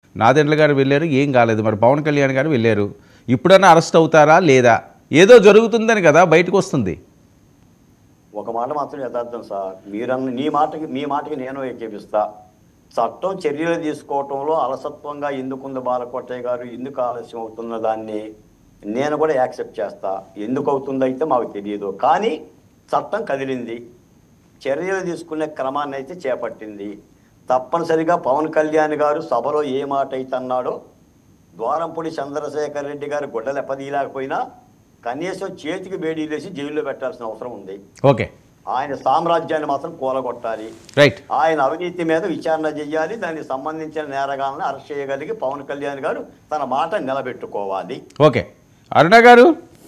నాదెండ్ల గారు వెళ్ళారు ఏం కాలేదు మరి పవన్ కళ్యాణ్ గారు వెళ్ళారు ఇప్పుడన్నా అరెస్ట్ అవుతారా లేదా ఏదో జరుగుతుందని కదా బయటకు వస్తుంది ఒక మాట మాత్రం యథార్థం సార్ మీరన్న నీ మాటకి మీ మాటకి నేను ఏకీపిస్తా చట్టం చర్యలు తీసుకోవటంలో అలసత్వంగా ఎందుకుంది బాలకోటయ్య గారు ఎందుకు ఆలస్యం అవుతున్న దాన్ని నేను కూడా యాక్సెప్ట్ చేస్తా ఎందుకు అవుతుందో అయితే మాకు తెలియదు కానీ చట్టం కదిలింది చర్యలు తీసుకునే క్రమాన్ని అయితే చేపట్టింది తప్పనిసరిగా పవన్ కళ్యాణ్ గారు సభలో ఏ మాట అయితే అన్నాడో ద్వారంపూడి చంద్రశేఖర్ రెడ్డి గారు గుడ్డలు ఎప్పదీయలేకపోయినా కనీసం చేతికి వేడీలేసి జైల్లో పెట్టాల్సిన అవసరం ఉంది ఓకే ఆయన సామ్రాజ్యాన్ని మాత్రం కూలగొట్టాలి రైట్ ఆయన అవినీతి మీద విచారణ చేయాలి దానికి సంబంధించిన నేరగాలను అరెస్ట్ చేయగలిగి పవన్ కళ్యాణ్ గారు తన మాట నిలబెట్టుకోవాలి ఓకే అరుణ గారు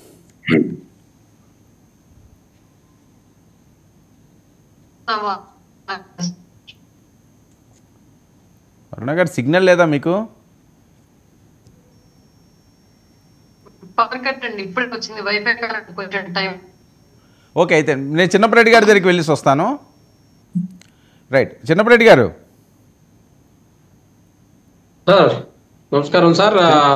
అరుణ గారు సిగ్నల్ లేదా మీకు పవర్ కట్ అండి ఇప్పుడే వచ్చింది వైఫై కరెంట్ కొంచెం టైం ఓకే అయితే నేను చిన్నప్పరెడ్డి గారి దగ్గరికి వెళ్ళేసి వస్తాను రైట్ చిన్నప్పరెడ్డి గారు సార్ నమస్కారం సార్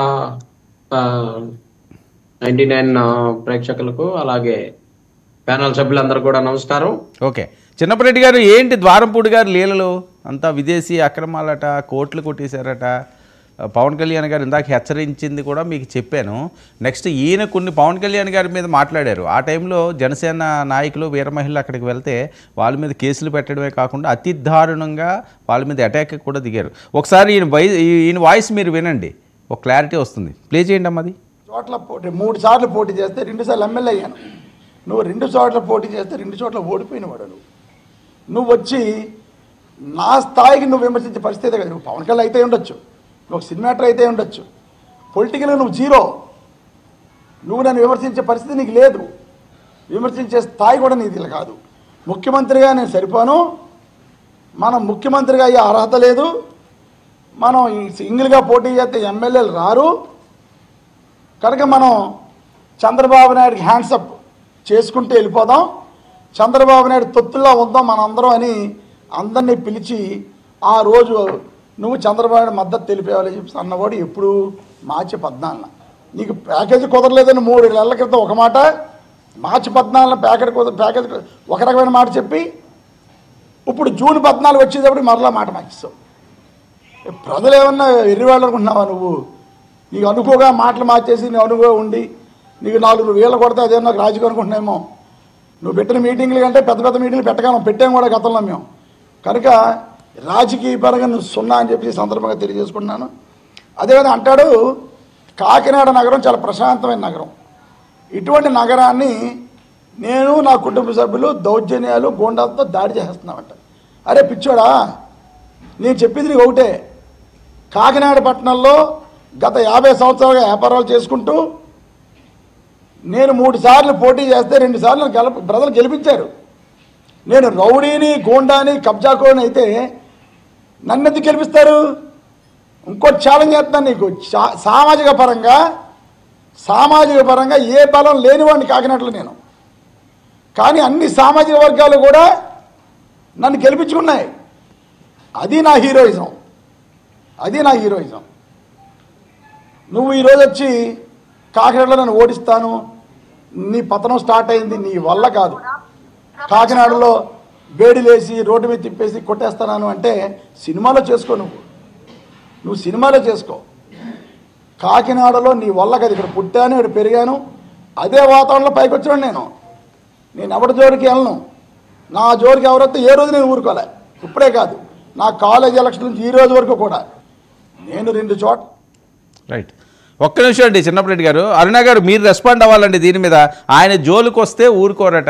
నైంటీ నైన్ ప్రేక్షకులకు అలాగే ప్యానల్ సభ్యులందరూ కూడా నమస్కారం ఓకే చిన్నప్పరెడ్డి గారు ఏంటి ద్వారంపూడి గారు లీలలు అంతా విదేశీ అక్రమాలట కోట్లు కొట్టేశారట పవన్ కళ్యాణ్ గారు ఇందాక హెచ్చరించింది కూడా మీకు చెప్పాను నెక్స్ట్ ఈయన కొన్ని పవన్ కళ్యాణ్ గారి మీద మాట్లాడారు ఆ టైంలో జనసేన నాయకులు వీర మహిళలు అక్కడికి వెళ్తే వాళ్ళ మీద కేసులు పెట్టడమే కాకుండా అతి దారుణంగా వాళ్ళ మీద అటాక్ కూడా దిగారు ఒకసారి ఈయన వై ఈయన వాయిస్ మీరు వినండి ఒక క్లారిటీ వస్తుంది ప్లే చేయండి అమ్మది చోట్ల పోటీ మూడు సార్లు పోటీ చేస్తే రెండు సార్లు ఎమ్మెల్యే అయ్యాను నువ్వు రెండు చోట్ల పోటీ చేస్తే రెండు చోట్ల ఓడిపోయిన వాడు నువ్వు నువ్వు వచ్చి నా స్థాయికి నువ్వు విమర్శించే పరిస్థితి కదా నువ్వు పవన్ కళ్యాణ్ అయితే ఉండొచ్చు నువ్వు సినిమా యాక్టర్ అయితే ఉండొచ్చు పొలిటికల్గా నువ్వు జీరో నువ్వు నన్ను విమర్శించే పరిస్థితి నీకు లేదు విమర్శించే స్థాయి కూడా నీది కాదు ముఖ్యమంత్రిగా నేను సరిపోను మనం ముఖ్యమంత్రిగా అయ్యే అర్హత లేదు మనం ఈ సింగిల్గా పోటీ చేస్తే ఎమ్మెల్యేలు రారు కనుక మనం చంద్రబాబు నాయుడికి హ్యాండ్సప్ చేసుకుంటూ వెళ్ళిపోదాం చంద్రబాబు నాయుడు తొత్తుల్లో ఉందాం మనందరం అని అందరినీ పిలిచి ఆ రోజు నువ్వు చంద్రబాబు నాయుడు మద్దతు తెలిపేవాలని చెప్పి అన్నవాడు ఎప్పుడు మార్చి పద్నాలుగున నీకు ప్యాకేజీ కుదరలేదని మూడు నెలల క్రితం ఒక మాట మార్చి పద్నాలుగున ప్యాకెట్ కుదర ప్యాకేజ్ ఒక రకమైన మాట చెప్పి ఇప్పుడు జూన్ పద్నాలుగు వచ్చేటప్పుడు మరలా మాట మార్చేస్తావు ప్రజలు ఏమన్నా ఎర్రివాళ్ళు అనుకుంటున్నావా నువ్వు నీకు అనుకోగా మాటలు మార్చేసి నువ్వు అనుకో ఉండి నీకు నాలుగు వేలు కొడితే అదేమన్నా రాజకీయం అనుకుంటున్నామో నువ్వు పెట్టిన మీటింగ్లు కంటే పెద్ద పెద్ద మీటింగ్లు పెట్టగలం పెట్టాం కూడా గతంలో మేము కనుక రాజకీయ పరంగా నువ్వు సున్నా అని చెప్పి ఈ సందర్భంగా తెలియజేసుకుంటున్నాను అదేవిధంగా అంటాడు కాకినాడ నగరం చాలా ప్రశాంతమైన నగరం ఇటువంటి నగరాన్ని నేను నా కుటుంబ సభ్యులు దౌర్జన్యాలు గోండాలతో దాడి చేస్తున్నామంట అరే పిచ్చోడా నేను చెప్పింది నీకు ఒకటే కాకినాడ పట్టణంలో గత యాభై సంవత్సరాలుగా వ్యాపారాలు చేసుకుంటూ నేను మూడు సార్లు పోటీ చేస్తే రెండు సార్లు గెల ప్రజలు గెలిపించారు నేను రౌడీని గోండాని కబ్జాకోని అయితే నన్ను ఎందుకు గెలిపిస్తారు ఇంకోటి ఛాలెంజ్ చేస్తున్నాను నీకు చా- సామాజిక పరంగా సామాజిక పరంగా ఏ బలం లేనివాడిని కాకినాడలో నేను కానీ అన్ని సామాజిక వర్గాలు కూడా నన్ను గెలిపించుకున్నాయి అది నా హీరోయిజం అది నా హీరోయిజం నువ్వు ఈరోజు వచ్చి కాకినాడలో నన్ను ఓడిస్తాను నీ పతనం స్టార్ట్ అయింది నీ వల్ల కాదు కాకినాడలో వేడిలేసి రోడ్డు మీద తిప్పేసి కొట్టేస్తాను అంటే సినిమాలో చేసుకో నువ్వు నువ్వు సినిమాలో చేసుకో కాకినాడలో నీ వల్ల కాదు ఇక్కడ పుట్టాను ఇక్కడ పెరిగాను అదే వాతావరణంలో పైకి వచ్చాను నేను నేను ఎవరి జోలికి వెళ్ళను నా జోలికి ఎవరైతే ఏ రోజు నేను ఊరుకోలే ఇప్పుడే కాదు నా కాలేజ్ ఎలక్షన్ నుంచి ఈ రోజు వరకు కూడా నేను రెండు చోట్ల రైట్ ఒక్క నిమిషం అండి చిన్నప్పరెడ్డి గారు అరుణ గారు మీరు రెస్పాండ్ అవ్వాలండి దీని మీద ఆయన జోలికి వస్తే ఊరుకోరట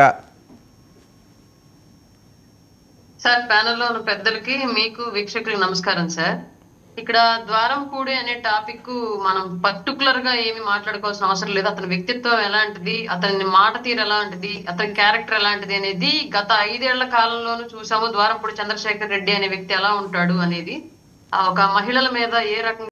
సార్ ప్యానెల్లో ఉన్న పెద్దలకి మీకు వీక్షకులకి నమస్కారం సార్ ఇక్కడ ద్వారంపూడి అనే టాపిక్ మనం పర్టికులర్ గా ఏమి మాట్లాడుకోవాల్సిన అవసరం లేదు అతని వ్యక్తిత్వం ఎలాంటిది అతని మాట తీరు ఎలాంటిది అతని క్యారెక్టర్ ఎలాంటిది అనేది గత ఐదేళ్ల కాలంలోనూ చూసాము ద్వారంపూడి చంద్రశేఖర్ రెడ్డి అనే వ్యక్తి ఎలా ఉంటాడు అనేది ఆ ఒక మహిళల మీద ఏ రకంగా